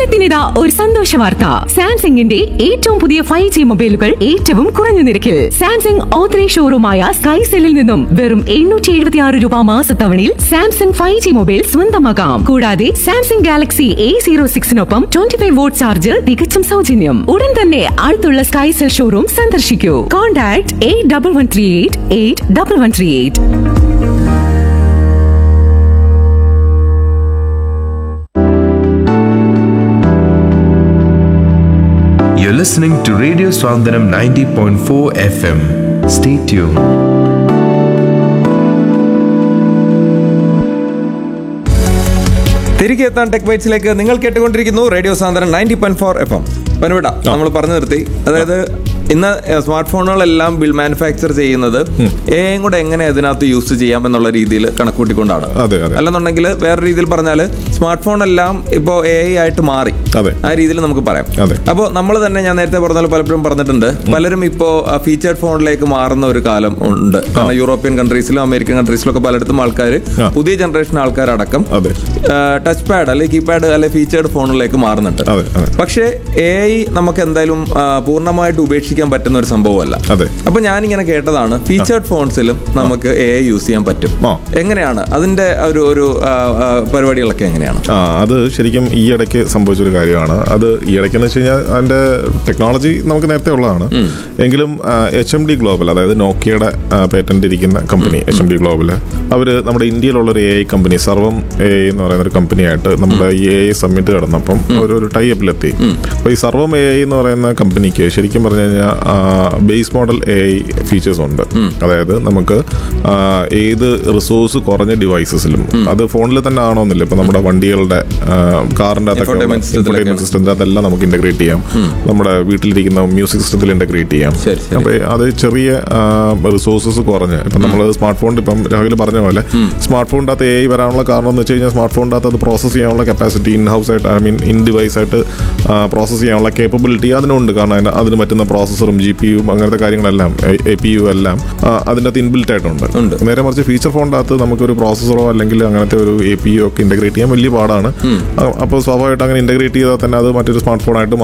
കൊല്ലത്തിനിതാ ഒരു സന്തോഷ വാർത്ത സാംസങ്ങിന്റെ ഏറ്റവും പുതിയ ഫൈവ് ജി മൊബൈലുകൾ ഏറ്റവും കുറഞ്ഞ നിരക്കിൽ സാംസങ് ഓത്രി ഷോറൂമായ സ്കൈ സെല്ലിൽ നിന്നും വെറും എണ്ണൂറ്റി എഴുപത്തി ആറ് രൂപ മാസത്തവണയിൽ സാംസങ് ഫൈവ് ജി മൊബൈൽ സ്വന്തമാക്കാം കൂടാതെ സാംസങ് ഗാലക്സി എ സീറോ സിക്സിനൊപ്പം ട്വന്റി ഫൈവ് വോട്ട് ചാർജ് തികച്ചും സൗജന്യം ഉടൻ തന്നെ അടുത്തുള്ള സ്കൈ സെൽ ഷോറൂം സന്ദർശിക്കൂ contact eight double one three eight eight double one three eight You're listening to Radio Swandanam 90.4 FM. Stay tuned. തിരികെ എത്താൻ ടെക് ബൈറ്റ്സിലേക്ക് നിങ്ങൾ കേട്ടുകൊണ്ടിരിക്കുന്നു റേഡിയോ സാന്ദ്രൻ ninety point four F M പനുവിട നമ്മൾ പറഞ്ഞു നിർത്തി അതായത് ഇന്ന് സ്മാർട്ട് ഫോണുകളെല്ലാം ബിൽ മാനുഫാക്ചർ ചെയ്യുന്നത് എയും കൂടെ എങ്ങനെ അതിനകത്ത് യൂസ് ചെയ്യാം എന്നുള്ള രീതിയിൽ കണക്കൂട്ടിക്കൊണ്ടാണ് അതെ, അതെ. അല്ലെന്നുണ്ടെങ്കിൽ വേറെ രീതിയിൽ പറഞ്ഞാൽ സ്മാർട്ട് ഫോൺ എല്ലാം ഇപ്പോൾ എ ഐ ആയിട്ട് മാറി അതെ. ആ രീതിയിൽ നമുക്ക് പറയാം അതെ. അപ്പോൾ നമ്മൾ തന്നെ ഞാൻ നേരത്തെ പറഞ്ഞ പോലെ പലപ്പോഴും പറഞ്ഞിട്ടുണ്ട് പലരും ഇപ്പോൾ ഫീച്ചേർഡ് ഫോണിലേക്ക് മാറുന്ന ഒരു കാലം ഉണ്ട് കാരണം യൂറോപ്യൻ കൺട്രീസിലും അമേരിക്കൻ കൺട്രീസിലും ഒക്കെ പലയിടത്തും ആൾക്കാർ ആ. പുതിയ ജനറേഷൻ ആൾക്കാരടക്കം അതെ. ടച്ച് പാഡ് അല്ലെങ്കിൽ കീപാഡ് അല്ലെങ്കിൽ ഫീച്ചേർഡ് ഫോണിലേക്ക് മാറുന്നുണ്ട് അതെ, അതെ. പക്ഷേ എ ഐ നമുക്ക് എന്തായാലും ആ, പൂർണ്ണമായിട്ട് ഉപേക്ഷിക്കാൻ പറ്റുന്ന ഒരു സംഭവമല്ല അതെ. അപ്പൊ ഞാൻ ഇങ്ങനെ കേട്ടതാണ് ഫീച്ചേർഡ് ഫോൺസിലും നമുക്ക് എ ഐ യൂസ് ചെയ്യാൻ പറ്റും ആ. എങ്ങനെയാണ് അതിന്റെ ഒരു ഒരു ആ, ആ, പരിപാടികളൊക്കെ എങ്ങനെയാണ് ആ അത് ശരിക്കും ഈ ഇടയ്ക്ക് സംഭവിച്ചൊരു കാര്യമാണ് അത് ഈ ഇടയ്ക്ക് എന്ന് വെച്ച് കഴിഞ്ഞാൽ അതിന്റെ ടെക്നോളജി നമുക്ക് നേരത്തെ ഉള്ളതാണ് എങ്കിലും എച്ച് എം ഡി ഗ്ലോബൽ അതായത് നോക്കിയയുടെ പേറ്റന്റ് ഇരിക്കുന്ന company H M D global അവര് നമ്മുടെ ഇന്ത്യയിലുള്ള ഒരു A I company Sarvam A I എന്ന് പറയുന്ന ഒരു കമ്പനിയായിട്ട് നമ്മുടെ ഈ എ ഐ സബ്മിറ്റ് കടന്നപ്പം ഒരു ഒരു ടൈ അപ്പിലെത്തി അപ്പോൾ ഈ സർവം എ ഐ എന്ന് പറയുന്ന കമ്പനിക്ക് ശരിക്കും പറഞ്ഞു കഴിഞ്ഞാൽ base model A I features ഉണ്ട് അതായത് നമുക്ക് ആ, ഏത് റിസോഴ്സ് കുറഞ്ഞ ഡിവൈസസിലും അത് ഫോണിൽ തന്നെ ആണോന്നില്ല ഇപ്പൊ നമ്മുടെ വണ്ടികളുടെ ആ, കാറിന്റെ Infotainment system ത്തിലൊക്കെ. സിസ്റ്റം അതെല്ലാം നമുക്ക് ഇന്റഗ്രേറ്റ് ചെയ്യാം നമ്മുടെ വീട്ടിലിരിക്കുന്ന മ്യൂസിക് സിസ്റ്റത്തിൽ ഇന്റഗ്രേറ്റ് ചെയ്യാം ശരി, ശരി. അപ്പൊ അത് ചെറിയ റിസോഴ്സസ് കുറഞ്ഞ് ഇപ്പൊ നമ്മൾ സ്മാർട്ട് ഫോൺ ഇപ്പം രാഹുൽ പറഞ്ഞ പോലെ സ്മാർട്ട് ഫോണിൻ്റെ അകത്ത് എ ഐ വരാനുള്ള കാരണം എന്ന് വെച്ച് കഴിഞ്ഞാൽ സ്മാർട്ട് ഫോണിൻ്റെ അകത്ത് അത് പ്രോസസ് ചെയ്യാനുള്ള കപ്പാസിറ്റി ഇൻ ഹൗസ് ആയിട്ട് ഐ മീൻ ഇൻ ഡിവൈസ് ആയിട്ട് പ്രോസസ് ചെയ്യാനുള്ള കേപ്പബിലിറ്റി അതിനുണ്ട് കാരണം അതിന് അതിന് പറ്റുന്ന പ്രോസസ്സറും ജി പി യും അങ്ങനത്തെ കാര്യങ്ങളെല്ലാം എ പി യു എല്ലാം ആ, അതിൻ്റെ അകത്ത് ഇൻബിൽറ്റ് ആയിട്ടുണ്ട് ഉണ്ട്. നേരെ മറിച്ച് ഫീച്ചർ ഫോണിൻ്റെ അകത്ത് നമുക്കൊരു പ്രോസസ്സറോ അല്ലെങ്കിൽ അങ്ങനത്തെ ഒരു എ പി യു ഒക്കെ ഇന്റഗ്രേറ്റ് ചെയ്യാൻ വലിയ പാടാണ് അപ്പോൾ സ്വാഭാവികമായിട്ട് അങ്ങനെ ഇന്റഗ്രേറ്റ് ചെയ്താൽ തന്നെ അത് മറ്റൊരു സ്മാർട്ട് ഫോണായിട്ട്